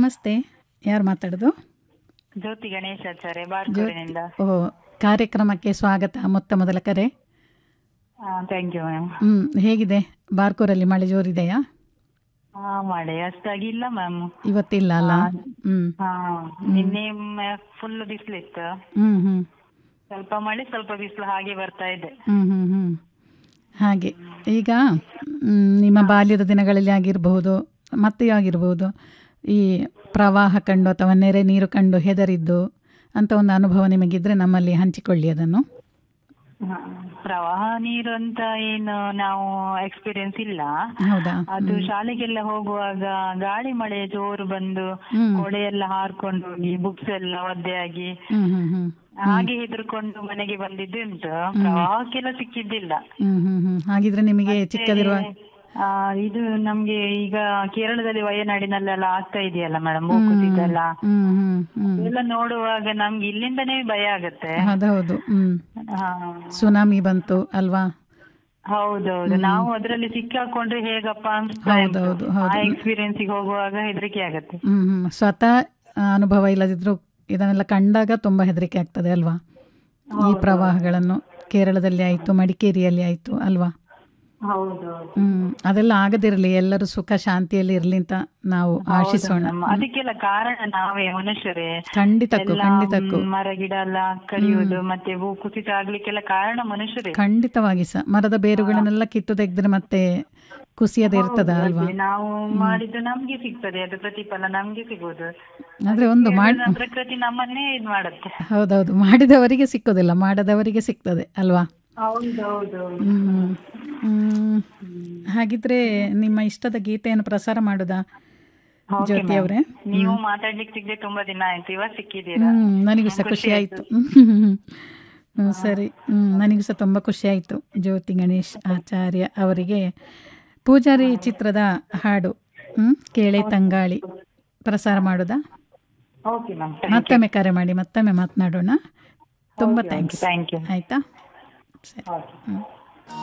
ನಮಸ್ತೆ ಯಾರು ಮಾತಾಡೋದು ಜ್ಯೋತಿ ಗಣೇಶಾಚಾರ್ಯ ಬಾರ್ಕೂರಿನಿಂದ ಓ ಕಾರ್ಯಕ್ರಮಕ್ಕೆ ಸ್ವಾಗತ ಮೊತ್ತ ಮೊದಲ ಕರೆ ಥ್ಯಾಂಕ್ ಯು ಮ್ಯಾಮ್ ಹ್ಮ್ ಹೇಗಿದೆ ಬಾರ್ಕೂರಲ್ಲಿ ಮಳೆ ಜೋರಿದೆಯಾ ಹಾ ಮಳೆ ಅಷ್ಟಾಗಿ ಇಲ್ಲ ಮ್ಯಾಮ್ ಇವತ್ತಿಲ್ಲ ಅಲ್ಲ ಹ್ಮ್ ಹಾ ನಿನ್ನೆ ಫುಲ್ ಬಿಸಿಲಿತ್ತು ಹ್ಮ್ ಹ್ಮ್ ಸ್ವಲ್ಪ ಮಳೆ ಸ್ವಲ್ಪ ಬಿಸಿಲು ಹಾಗೆ ಬರ್ತಾ ಇದೆ ಹ್ಮ್ ಹ್ಮ್ ಹ್ಮ್ ಹಾಗೆ ಈಗ ಮ್, ನಿಮ್ಮ ಬಾಲ್ಯದ ದಿನಗಳಲ್ಲಿ ಆಗಿರಬಹುದು ಮತ್ತೆ ಆಗಿರಬಹುದು ಈ ಪ್ರವಾಹ ಕಂಡು ಅಥವಾ ನೆರೆ ನೀರು ಕಂಡು ಹೆದರಿದ್ದು ಅಂತ ಒಂದು ಅನುಭವ ನಿಮಗಿದ್ರೆ ನಮ್ಮಲ್ಲಿ ಹಂಚಿಕೊಳ್ಳಿ ಅದನ್ನು ಹಾ, ಪ್ರವಾಹ ನೀರು ಅಂತ ಏನು ನಾವು ಎಕ್ಸ್ಪೀರಿಯನ್ಸ್ ಇಲ್ಲ ಹೌದಾ ಅದು ಶಾಲೆಗೆಲ್ಲ ಹೋಗುವಾಗ ಗಾಳಿ ಮಳೆ ಜೋರು ಬಂದು ಹ್ಮ್. ಕೊಡೆ ಎಲ್ಲ ಹಾರ್ಕೊಂಡು ಹೋಗಿ ಬುಕ್ಸ್ ಎಲ್ಲ ಒದ್ದೆ ಆಗಿ ಹ್ಮ್ ಹ್ಮ್ ಹ್ಮ್ ಹಾಗೆ ಹೆದರ್ಕೊಂಡು ಮನೆಗೆ ಬಂದಿದ್ದು ಉಂಟು ಪ್ರವಾಹಕ್ಕೆಲ್ಲ ಸಿಕ್ಕಿದ್ದಿಲ್ಲ ಹ್ಮ್ ಹ್ಮ್ ಹ್ಮ್ ಹಾಗಿದ್ರೆ ನಿಮಗೆ ಚಿಕ್ಕದಿರುವ ಆ, ಇದು ನಮ್ಗೆ ಈಗ ಕೇರಳದಲ್ಲಿ ವಯನಾಡಿನಲ್ಲೆಲ್ಲ ಆಗ್ತಾ ಇದೆಯಲ್ಲ ಮೇಡಮ್ ಭೂಕುಸಿತ ಹ್ಮ್ ಹ್ಮ್ ಹ್ಮ್ ಎಲ್ಲ ನೋಡುವಾಗ ನಮ್ಗೆ ಇಲ್ಲಿಂದನೇ ಭಯ ಆಗತ್ತೆ ಅದೌದು ಹ್ಮ್ ಹಾ, ಸುನಾಮಿ ಬಂತು ಅಲ್ವಾ ಹೌದೌದು ನಾವು ಅದ್ರಲ್ಲಿ ಸಿಕ್ಕಾಕೊಂಡ್ರೆ ಹೇಗಪ್ಪ ಅನ್ಸ್ತಾ ಉಂಟು. ಹೌದೌದು, ಆ ಹೌದು. ಎಕ್ಸ್ಪೀರಿಯನ್ಸ್ ಹೋಗುವಾಗ ಹೆದರಿಕೆ ಆಗತ್ತೆ ಹ್ಮ್ ಹ್ಮ್ ಸ್ವತಃ ಆ, ಅನುಭವ ಇಲ್ಲದಿದ್ರು ಇದನ್ನೆಲ್ಲ ಕಂಡಾಗ ತುಂಬಾ ಹೆದರಿಕೆ ಆಗ್ತದೆ ಅಲ್ವಾ ಈ ಪ್ರವಾಹಗಳನ್ನು ಕೇರಳದಲ್ಲಿ ಆಯ್ತು ಮಡಿಕೇರಿಯಲ್ಲಿ ಆಯ್ತು ಅಲ್ವಾ ಹೌದೌದು ಹ್ಮ್ ಅದೆಲ್ಲ ಆಗದಿರಲಿ ಎಲ್ಲರೂ ಸುಖ ಶಾಂತಿಯಲ್ಲಿ ಇರ್ಲಿ ಅಂತ ನಾವು ಆಶಿಸೋಣ ಅದಕ್ಕೆಲ್ಲ ಕಾರಣ ನಾವೇ ಮನುಷ್ಯರೇ ಖಂಡಿತಕ್ಕೂ ಎಲ್ಲ ಖಂಡಿತಕ್ಕೂ ಮರ ಗಿಡ ಎಲ್ಲ ಕಡಿಯುವುದು ಮತ್ತೆ ಭೂ ಕುಸಿತ ಆಗ್ಲಿಕ್ಕೆಲ್ಲ ಕಾರಣ ಮನುಷ್ಯರೇ ಖಂಡಿತವಾಗಿ ಸಹ ಮರದ ಬೇರುಗಳನ್ನೆಲ್ಲ ಕಿತ್ತು ತೆಗೆದ್ರೆ ಮತ್ತೆ ಕುಸಿಯದೆ ಇರ್ತದ ಅಲ್ವಾ ಅದೇ ನಾವು ಮಾಡಿದ್ದು ನಮ್ಗೆ ಸಿಗ್ತದೆ ಅದು ಪ್ರತಿಫಲ ನಮ್ಗೆ ಸಿಗೋದು ಆದ್ರೆ ಒಂದು ಮಾಡ್ ನಮ್ಮ ಪ್ರಕೃತಿ ನಮ್ಮನ್ನೇ ಇದ್ ಮಾಡುತ್ತೆ ಹೌದೌದು ಮಾಡಿದವರಿಗೆ ಸಿಕ್ಕೋದಿಲ್ಲ ಮಾಡದವರಿಗೆ ಸಿಗ್ತದೆ ಅಲ್ವಾ ಹೌದೌದು ಹ್ಮ್ ಹ್ಮ್. ಹಾಗಿದ್ರೆ ನಿಮ್ಮ ಇಷ್ಟದ ಗೀತೆಯನ್ನು ಪ್ರಸಾರ ಮಾಡುದಾ ಜ್ಯೋತಿ ಅವರೇ ನೀವು ಮಾತಾಡ್ಲಿಕ್ಕೆ ಸಿಗದೆ ತುಂಬಾ ದಿನ ಆಯ್ತು ಇವಾಗ ಸಿಕ್ಕಿದ್ದೀರಾ ಹ್ಮ್ ನನಗೂ ಸಹ ಖುಷಿ ಆಯ್ತು ಹ್ಮ್ ಸರಿ ಹ್ಮ್ ನನಗೂ ಸಹ ತುಂಬಾ ಖುಷಿ ಆಯ್ತು ಜ್ಯೋತಿ ಗಣೇಶ್ ಆಚಾರ್ಯ ಅವರಿಗೆ ಪೂಜಾರಿ ಚಿತ್ರದ ಹಾಡು ಹ್ಮ್ ಕೇಳೆ ತಂಗಾಳಿ ಪ್ರಸಾರ ಮಾಡುದಾ ಓಕೆ ಮ್ಯಾಮ್ ಮತ್ತೊಮ್ಮೆ ಕರೆ ಮಾಡಿ ಮತ್ತೊಮ್ಮೆ ಮಾತನಾಡೋಣ ತುಂಬ ಥ್ಯಾಂಕ್ಸ್ ಥ್ಯಾಂಕ್ ಯು ಆಯ್ತಾ ಸರಿ ಓಕೆ ಹ್ಮ್